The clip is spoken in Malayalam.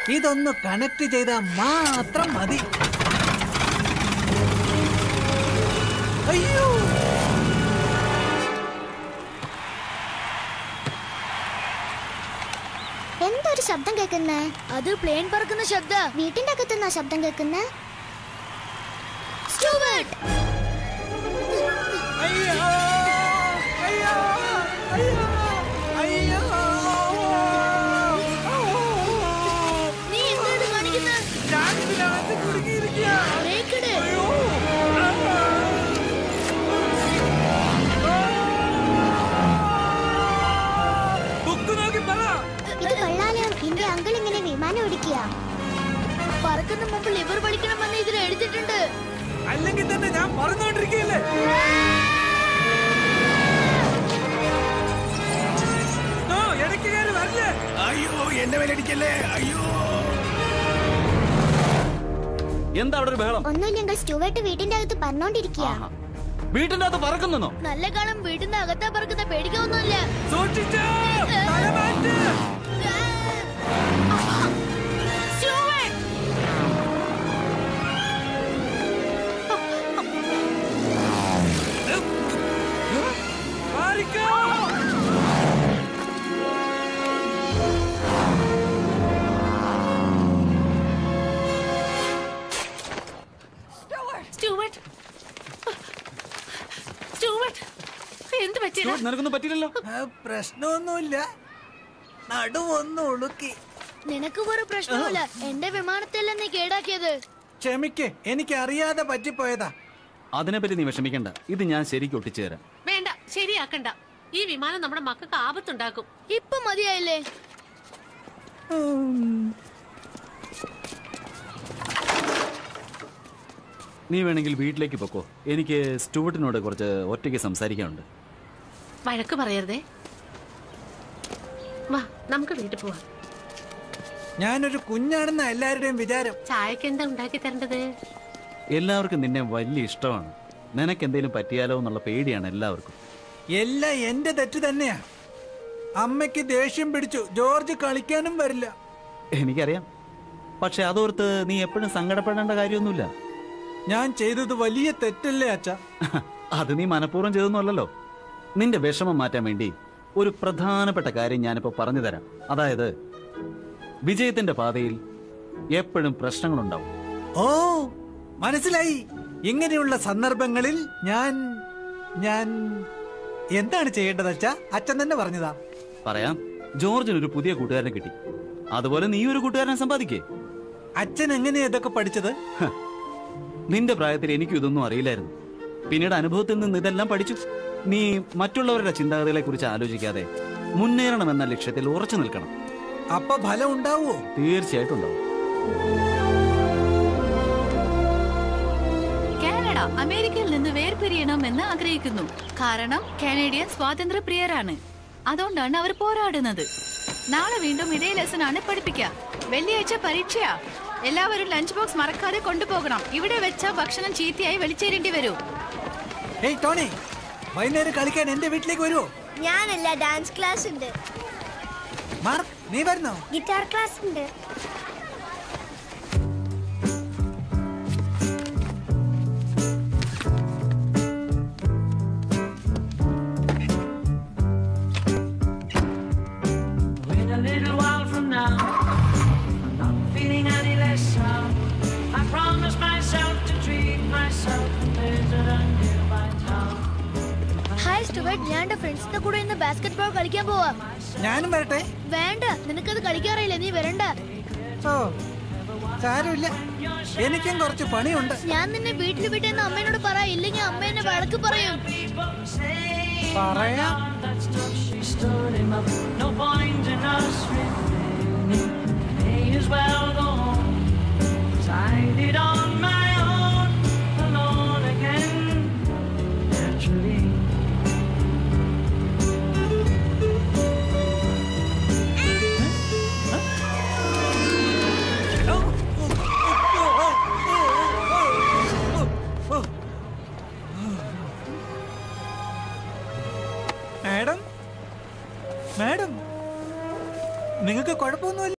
ഇതൊന്ന് കണക്ട് ചെയ്താൽ മാത്രം മതി അയ്യോ എന്തൊരു ശബ്ദം കേൾക്കുന്നേ അത് പ്ലെയിൻ പറക്കുന്ന ശബ്ദ വീട്ടിന്റെ അകത്തുനിന്നാ ശബ്ദം കേൾക്കുന്നേ അയ്യോ അയ്യോ അയ്യോ അയ്യോ നീ എന്താണ് കാണിക്കുന്നത് ഞാനിതിനകത്ത് കുടുങ്ങിയിരിക്കുക ബ്രേക്ക് ഇട് അയ്യോ ബുക്ക് നോക്കി പറ ഇത് കൊള്ളാലോ എന്റെ അങ്കിൾ ഇങ്ങനെ വിമാനം ഓടിക്കുക പറക്കുന്ന മുമ്പ് ലിവർ പഠിക്കണമെന്ന് ഇതിൽ എഴുതിയിട്ടുണ്ട് അല്ലെങ്കിൽ തന്നെ ഞാൻ പറഞ്ഞുകൊണ്ടിരിക്കുകയല്ലേ ഓ, ഇടയ്ക്ക് കയറി വരില്ലേ അയ്യോ എന്റെ മേലടിക്കല്ലേ അയ്യോ എന്താ അവിടെ ഒരു ബഹളം ഒന്നുമില്ലെങ്കിൽ സ്റ്റുവേർട്ട് വീട്ടിന്റെ അകത്ത് പറഞ്ഞോണ്ടിരിക്കുക ആഹാ. വീട്ടിന്റെ അകത്ത് പറക്കുന്നോ നല്ല കാലം വീടിന്റെ അകത്താ പറക്കുന്ന പേടിക്കൊന്നുമില്ല സൂക്ഷിച്ചോ തല മാറ്റ് മാറിക്കോ സ്റ്റുവർട്ട് സ്റ്റുവർട്ട് എന്ത് പറ്റിയടാ നിനക്കൊന്നും പറ്റില്ലല്ലോ ആ, പ്രശ്നമൊന്നുമില്ല നടുവൊന്ന് ഉളുക്കി നിനക്ക് ഒരു പ്രശ്നവുമില്ല എന്റെ വിമാനത്തെല്ലാം നീ കേടാക്കിയത് ക്ഷമിക്ക് എനിക്ക് അറിയാതെ പറ്റിപ്പോയതാ അതിനെപ്പറ്റി നീ വിഷമിക്കണ്ട ഇത് ഞാൻ ശരിക്കും ഒട്ടിച്ചു തരാം വേണ്ട ശരിയാക്കണ്ട ഈ വിമാനം നമ്മുടെ മക്കൾക്ക് ആപത്തുണ്ടാക്കും ഇപ്പൊ മതിയായില്ലേ നീ വേണമെങ്കിൽ വീട്ടിലേക്ക് പൊക്കോ എനിക്ക് സ്റ്റുവർട്ടിനോട് കുറച്ച് ഒറ്റയ്ക്ക് സംസാരിക്കാനുണ്ട് വഴക്ക് പറയരുതേ വാ നമുക്ക് വീട്ടിൽ പോവാം ഞാനൊരു കുഞ്ഞാണെന്ന എല്ലാവരുടെയും വിചാരം ചായക്ക് എന്താ ഉണ്ടാക്കി തരേണ്ടത് എല്ലാവർക്കും നിന്നെ വലിയ ഇഷ്ടമാണ് നിനക്ക് എന്തെങ്കിലും പറ്റിയാലോ എന്നുള്ള പേടിയാണ് എല്ലാവർക്കും എല്ലാം എന്റെ തെറ്റ് തന്നെയാ അമ്മയ്ക്ക് ദേഷ്യം പിടിച്ചു ജോർജ് കളിക്കാനും വരില്ല എനിക്കറിയാം പക്ഷെ അതോർത്ത് നീ എപ്പോഴും സങ്കടപ്പെടേണ്ട കാര്യമൊന്നുമില്ല ഞാൻ ചെയ്തത് വലിയ തെറ്റല്ലേ അച്ഛ അത് നീ മനഃപൂർവ്വം ചെയ്തൊന്നുമല്ലല്ലോ നിന്റെ വിഷമം മാറ്റാൻ വേണ്ടി ഒരു പ്രധാനപ്പെട്ട കാര്യം ഞാനിപ്പോ പറഞ്ഞു തരാം അതായത് വിജയത്തിന്റെ പാതയിൽ എപ്പോഴും പ്രശ്നങ്ങളുണ്ടാവും ഓ മനസ്സിലായി ഇങ്ങനെയുള്ള സന്ദർഭങ്ങളിൽ ഞാൻ ഞാൻ എന്താണ് ചെയ്യേണ്ടത് അച്ഛ അച്ഛൻ തന്നെ പറഞ്ഞതാ പറയാം ജോർജിന് ഒരു പുതിയ കൂട്ടുകാരനെ കിട്ടി അതുപോലെ നീ ഒരു കൂട്ടുകാരനെ സമ്പാദിക്കേ അച്ഛൻ എങ്ങനെയാ ഇതൊക്കെ പഠിച്ചത് ഹ, നിന്റെ പ്രായത്തിൽ എനിക്കും ഇതൊന്നും അറിയില്ലായിരുന്നു പിന്നീട് അനുഭവത്തിൽ നിന്ന് ഇതെല്ലാം പഠിച്ചു നീ മറ്റുള്ളവരുടെ ചിന്താഗതികളെ കുറിച്ച് ആലോചിക്കാതെ മുന്നേറണമെന്ന ലക്ഷ്യത്തിൽ ഉറച്ചു നിൽക്കണം അപ്പൊ ഫലം ഉണ്ടാവോ തീർച്ചയായിട്ടും ഉണ്ടാവും കാനഡ അമേരിക്കയിൽ നിന്ന് വേർപിരിയണമെന്ന് ആഗ്രഹിക്കുന്നു കാരണം കാനഡിയൻ സ്വാതന്ത്ര്യപ്രിയരാണ് അതുകൊണ്ടാണ് അവർ പോരാടുന്നത് നാളെ വീണ്ടും ഇതേ ലെസൺ ആണ് പഠിപ്പിക്കുക വെള്ളിയാഴ്ച പരീക്ഷയാ എല്ലാവരും ലഞ്ച് ബോക്സ് മറക്കാതെ കൊണ്ടുപോകണം ഇവിടെ വെച്ച ഭക്ഷണം ചീത്തയായി വലിച്ചേരേണ്ടി വരും ഏയ് ടോണി വൈകുന്നേരം കളിക്കാൻ എന്റെ വീട്ടിലേക്ക് വരുമോ ഞാനല്ല ഡാൻസ് ക്ലാസ് ഉണ്ട് മാർക്ക് നീ വരുന്നോ ഗിറ്റാർ ക്ലാസ് ഉണ്ട് In a little while from now, I'm not feeling any less sour. I promise myself to treat myself better than nearby town. Hi Stuart ഞാൻ എന്റെ ഫ്രണ്ട്സിന്റെ കൂടെ ഇന്ന് ബാസ്കറ്റ് ബോൾ കളിക്കാൻ പോവാ ഞാനും വരട്ടെ വേണ്ട നിനക്കത് കളിക്കാറില്ല നീ വരണ്ട ഓ സാരമില്ല എനിക്കും കുറച്ച് പണിയുണ്ട് ഞാൻ നിന്നെ വീട്ടിൽ വിട്ടെന്ന് അമ്മേനോട് പറ ഇല്ലെങ്കിൽ അമ്മ എന്നെ വഴക്ക് പറയും പറയാം That stuff she stood him up. No point in us remaining. May as well go home. 'Cause I did on my own, alone again. Naturally. Madam madam നിങ്ങൾക്ക് കുഴപ്പമൊന്നുമില്ല